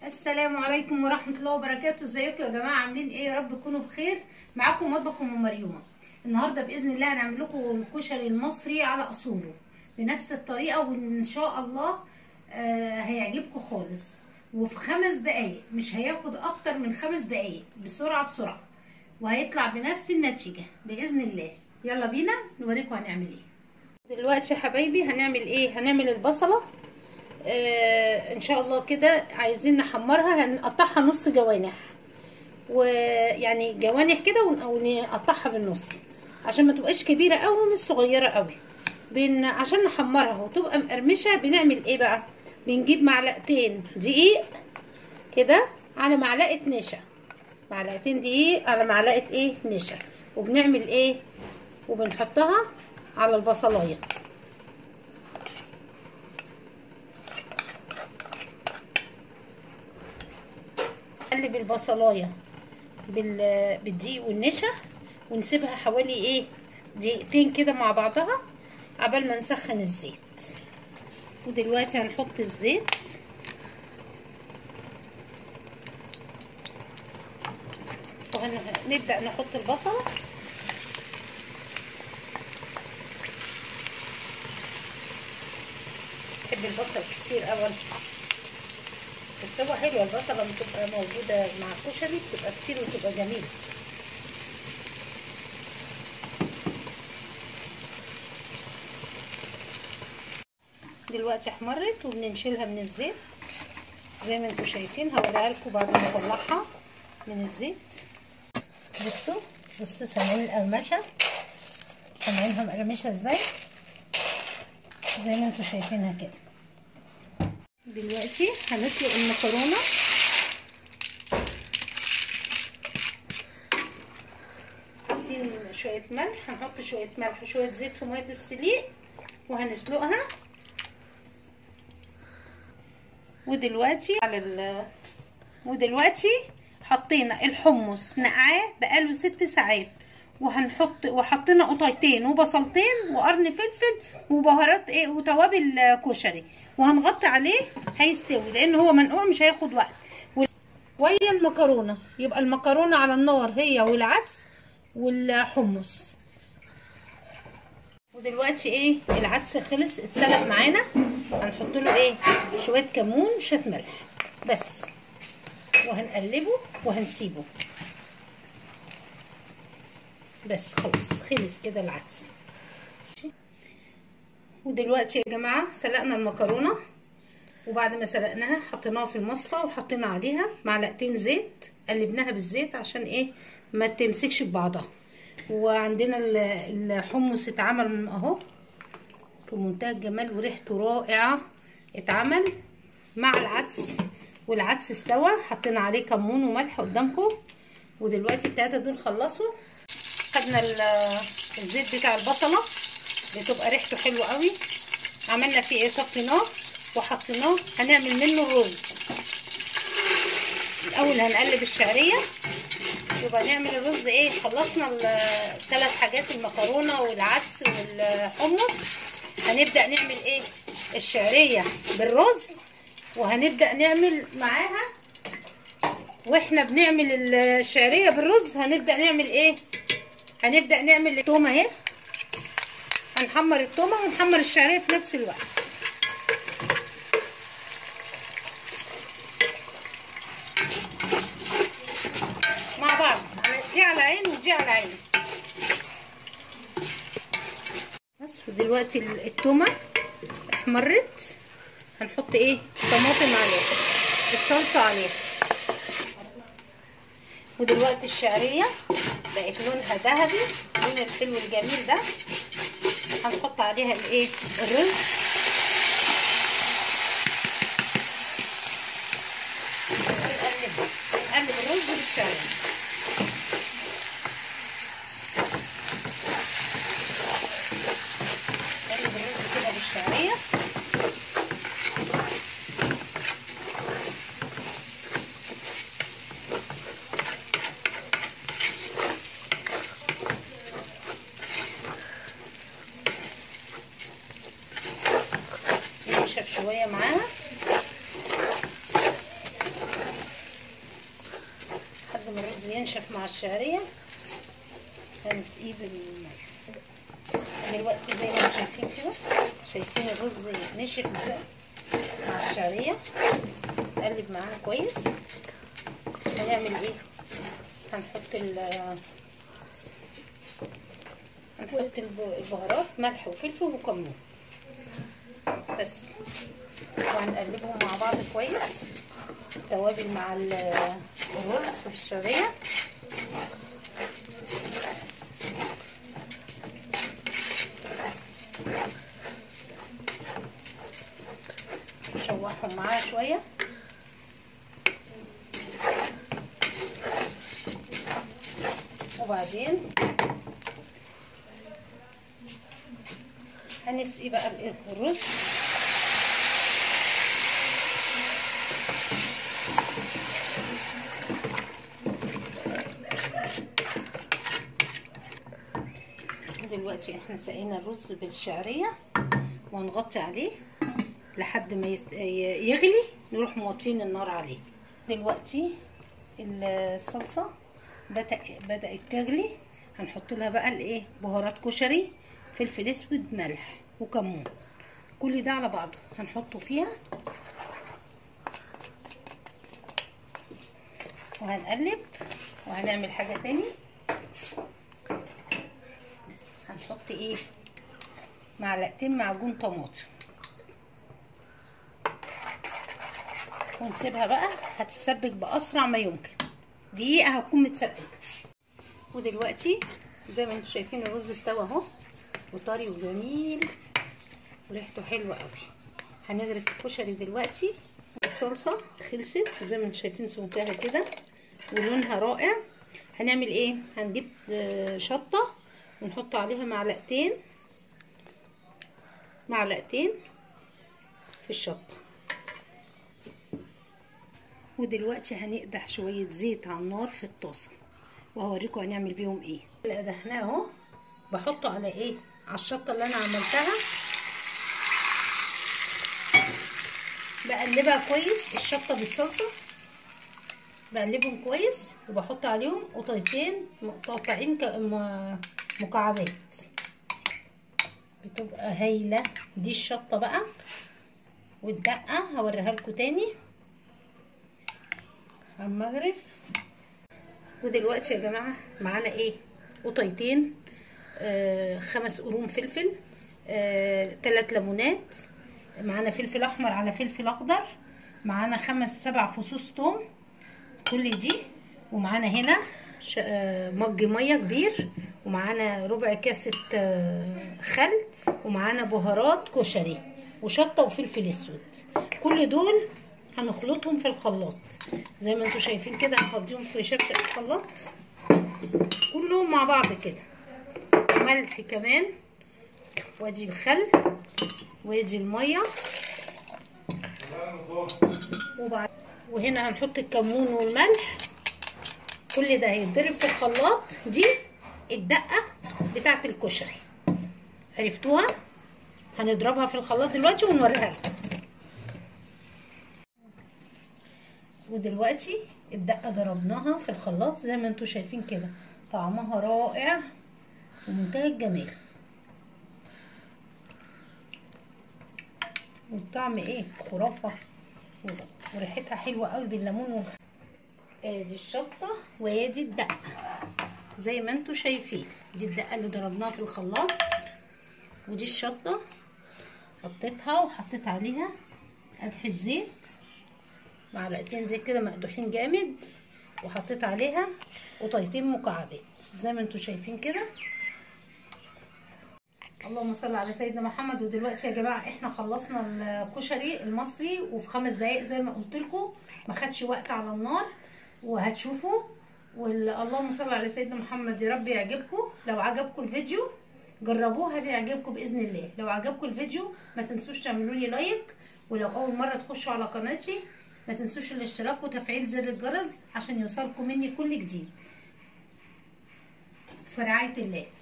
السلام عليكم ورحمة الله وبركاته ازيكم يا جماعة عاملين ايه يا رب تكونوا بخير معاكم مطبخ ام مريومة النهاردة بإذن الله هنعمل لكم الكشري المصري على أصوله بنفس الطريقة وإن شاء الله آه هيعجبكم خالص وفي خمس دقايق مش هياخد أكتر من خمس دقايق بسرعة بسرعة وهيطلع بنفس النتيجة بإذن الله يلا بينا نوريكم هنعمل ايه دلوقتي يا حبايبي هنعمل ايه هنعمل البصلة آه ان شاء الله كده عايزين نحمرها هنقطعها نص جوانح ويعني جوانح كده ونقطعها بالنص عشان ما تبقاش كبيره قوي ومش صغيره قوي بن عشان نحمرها وتبقى مقرمشه بنعمل ايه بقى بنجيب معلقتين دقيق كده على معلقه نشا معلقتين دقيق على معلقه ايه نشا وبنعمل ايه وبنحطها على البصلايه نقلب البصلايه بالدقيق والنشا ونسيبها حوالي ايه دقيقتين كده مع بعضها عبال ما نسخن الزيت ودلوقتي هنحط الزيت وهنبدأ نحط البصلة بحب البصل كتير اول بس هو حلوه البصله لما تبقى موجوده مع الكشري بتبقى كتير وتبقى جميله دلوقتي احمرت وبننشلها من الزيت زي ما انتم شايفين هوريها لكم بعد ما اطلعها من الزيت بصوا بصوا سامعين القرمشه سامعينها مقرمشه ازاي زي ما انتم شايفينها كده دلوقتي هنسلق المكرونه حاطين شويه ملح هنحط شويه ملح وشويه زيت في ميه السليق وهنسلقها ودلوقتي على ال ودلوقتي حطينا الحمص نقعاه بقاله ست ساعات وهنحط وحطينا قطيتين وبصلتين وقرن فلفل وبهارات ايه وتوابل كشري وهنغطي عليه هيستوي لان هو منقوع مش هياخد وقت ويا المكرونه يبقى المكرونه على النار هي والعدس والحمص ودلوقتي ايه العدس خلص اتسلق معانا هنحط له ايه شويه كمون وشويه ملح بس وهنقلبه وهنسيبه بس خلاص خلص كده العدس ودلوقتي يا جماعه سلقنا المكرونه وبعد ما سلقناها حطيناها في المصفى وحطينا عليها معلقتين زيت قلبناها بالزيت عشان ايه ما تمسكش ببعضها وعندنا الحمص اتعمل اهو في منتهى الجمال وريحته رائعه اتعمل مع العدس والعدس استوى حطينا عليه كمون وملح قدامكم ودلوقتي التلاته دول خلصوا خدنا الزيت بتاع البصله بتبقى ريحته حلوه قوي عملنا فيه ايه صفيناه وحطيناه هنعمل منه الرز الاول هنقلب الشعريه يبقى نعمل الرز ايه خلصنا الثلاث حاجات المكرونه والعدس والحمص هنبدا نعمل ايه الشعريه بالرز وهنبدا نعمل معاها واحنا بنعمل الشعريه بالرز هنبدا نعمل ايه هنبدا نعمل التومه اهي هنحمر التومه ونحمر الشعريه في نفس الوقت مع بعض دي على عين ودي على عين بس ودلوقتي التومه احمرت هنحط ايه طماطم عليها الصلصه عليها ودلوقتي الشعريه بقت لونها ذهبي اللون الحلو الجميل ده هنحط عليها الايه الرز نقلب نقلب الرز بالشعريه نقلب الرز كده بالشعريه ننشف شويه معاها الرز ينشف مع الشعريه هنسقيه بالملح دلوقتي زي ما انتم شايفين كده شايفين الرز نشف ازاي مع الشعريه نقلب معاها كويس هنعمل ايه هنحط ال هنحط البهارات ملح وفلفل وكمون بس وهنقلبهم مع بعض كويس التوابل مع الرز في الشعريه نشوحهم معاها شويه وبعدين هنسقي بقى الرز دلوقتي احنا سقينا الرز بالشعريه وهنغطي عليه لحد ما يست... يغلي نروح موطين النار عليه دلوقتي الصلصه بدأ بدأت تغلي هنحط لها بقى الايه بهارات كشري فلفل اسود ملح وكمون كل ده على بعضه هنحطه فيها وهنقلب وهنعمل حاجه تاني هنحط ايه معلقتين معجون طماطم ونسيبها بقى هتتسبك باسرع ما يمكن دقيقه هتكون متسبكه ودلوقتي زي ما انتم شايفين الرز استوى اهو وطري وجميل وريحته حلوه قوي هنغرف الكشري دلوقتي الصلصه خلصت زي ما انتم شايفين سمكها كده ولونها رائع هنعمل ايه هنجيب شطه ونحط عليها معلقتين معلقتين في الشطه ودلوقتي هنقدح شويه زيت على النار في الطاسه وهوريكم هنعمل بيهم ايه اللي قدحناه اهو بحطه على ايه على الشطه اللي انا عملتها بقلبها كويس الشطه بالصلصه بقلبهم كويس وبحط عليهم قطعتين مقطعين مكعبات بتبقى هايله دي الشطه بقى والدقه هوريها لكم تاني المغرب ودلوقتي يا جماعه معانا ايه قطيتين آه خمس قرون فلفل آه تلات ليمونات معانا فلفل احمر على فلفل اخضر معانا خمس سبع فصوص توم كل دي ومعانا هنا آه مج ميه كبير ومعانا ربع كاسه آه خل ومعانا بهارات كشري وشطه وفلفل اسود كل دول هنخلطهم في الخلاط زي ما انتم شايفين كده هنفضيهم في شبشب الخلاط كلهم مع بعض كده ملح كمان وادي الخل وادي الميه وبعد وهنا هنحط الكمون والملح كل ده هيتضرب في الخلاط دي الدقه بتاعه الكشري عرفتوها هنضربها في الخلاط دلوقتي ونوريها لكم ودلوقتي الدقه ضربناها في الخلاط زي ما انتم شايفين كده طعمها رائع ومنتهى الجمال والطعم ايه خرافه وريحتها حلوه قوي بالليمون والخل ادي الشطه وادي الدقه زي ما انتم شايفين دي الدقه اللي ضربناها في الخلاط ودي الشطه حطيتها وحطيت عليها قدحه زيت معلقتين زيت كده مقدوحين جامد وحطيت عليها قطيتين مكعبات زي ما انتم شايفين كده اللهم صل على سيدنا محمد ودلوقتي يا جماعه احنا خلصنا الكشري المصري وفي خمس دقايق زي ما قلت لكم ما خدش وقت على النار وهتشوفوا واللهم صل على سيدنا محمد يا رب يعجبكم لو عجبكم الفيديو جربوه هيعجبكم باذن الله لو عجبكم الفيديو ما تنسوش تعملوا لي لايك ولو اول مره تخشوا على قناتي ما تنسوش الاشتراك وتفعيل زر الجرس عشان يوصلكم مني كل جديد في رعايه الله